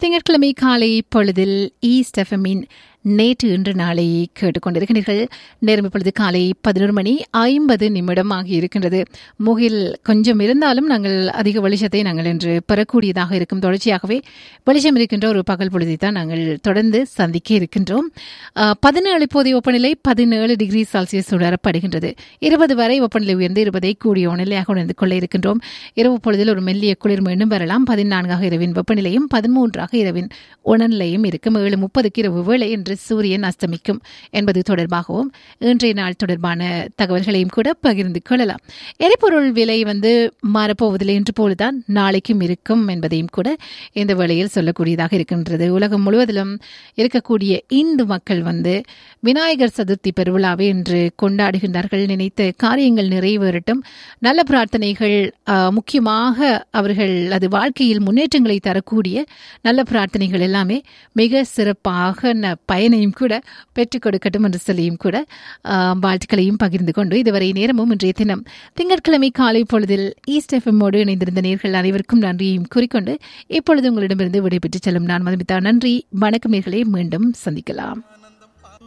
திங்கட்கிழமை காலை பொழுதில் ஈஸ்ட் எஃப்எம்மின் நேற்று இன்று நாளை கேட்டுக்கொண்டிருக்கிறீர்கள் நேரம் இப்பொழுது காலை பதினொரு மணி ஐம்பது நிமிடம் ஆகி இருக்கின்றது முகில் கொஞ்சம் இருந்தாலும் நாங்கள் அதிக வெளிச்சத்தை நாங்கள் இன்று பெறக்கூடியதாக இருக்கும் தொடர்ச்சியாகவே வெளிச்சம் இருக்கின்ற ஒரு பகல் பொழுதை தான் நாங்கள் தொடர்ந்து சந்திக்க இருக்கின்றோம் அஹ், பதினேழு இப்போதைய வெப்பநிலை பதினேழு டிகிரி செல்சியஸ் உணரப்படுகின்றது இருபது வரை வெப்பநிலை உயர்ந்து இருபதை கூடிய நிலையாக உணர்ந்து கொள்ள இருக்கின்றோம் இரவு பொழுதில் ஒரு மெல்லிய குளிர் மீண்டும் வரலாம் பதினான்காக இரவின் வெப்பநிலையும் பதிமூன்றாக இரவின் உணர்நிலையும் இருக்கும் ஏழு முப்பதுக்கு இரவு வேளை இன்று சூரியன் அஸ்தமிக்கும் என்பது தொடர்பாகவும் இன்றைய நாள் தொடர்பான தகவல்களையும் கூட பகிர்ந்து கொள்ளலாம் எரிபொருள் விலை வந்து மாறப்போவதில்லை என்று போலதான் நாளைக்கும் இருக்கும் என்பதையும் கூட இந்த வேளையில் சொல்லக்கூடியதாக இருக்கின்றது உலகம் முழுவதிலும் இருக்கக்கூடிய இந்து மக்கள் வந்து விநாயகர் சதுர்த்தி பெருவிழாவை இன்று கொண்டாடுகின்றார்கள் நினைத்த காரியங்கள் நிறைவேறட்டும் நல்ல பிரார்த்தனைகள் ஆஹ், முக்கியமாக அவர்கள் அது வாழ்க்கையில் முன்னேற்றங்களை தரக்கூடிய நல்ல பிரார்த்தனைகள் எல்லாமே மிக சிறப்பாக ந- பயனையும் கூட பெற்றுக் கொடுக்கட்டும் என்று சொல்லியும் கூட ஆஹ், வாழ்த்துக்களையும் பகிர்ந்து கொண்டு இதுவரை நேரமும் இன்றைய தினம் திங்கட்கிழமை காலை பொழுதில் ஈஸ்ட் எஃப்எம்மோடு இணைந்திருந்த நேர்கள் அனைவருக்கும் நன்றியையும் கூறிக்கொண்டு இப்பொழுது உங்களிடமிருந்து விடைபெற்று செல்லும் நான் மதுமிதா நன்றி வணக்கம் நேர்களே மீண்டும் சந்திக்கலாம்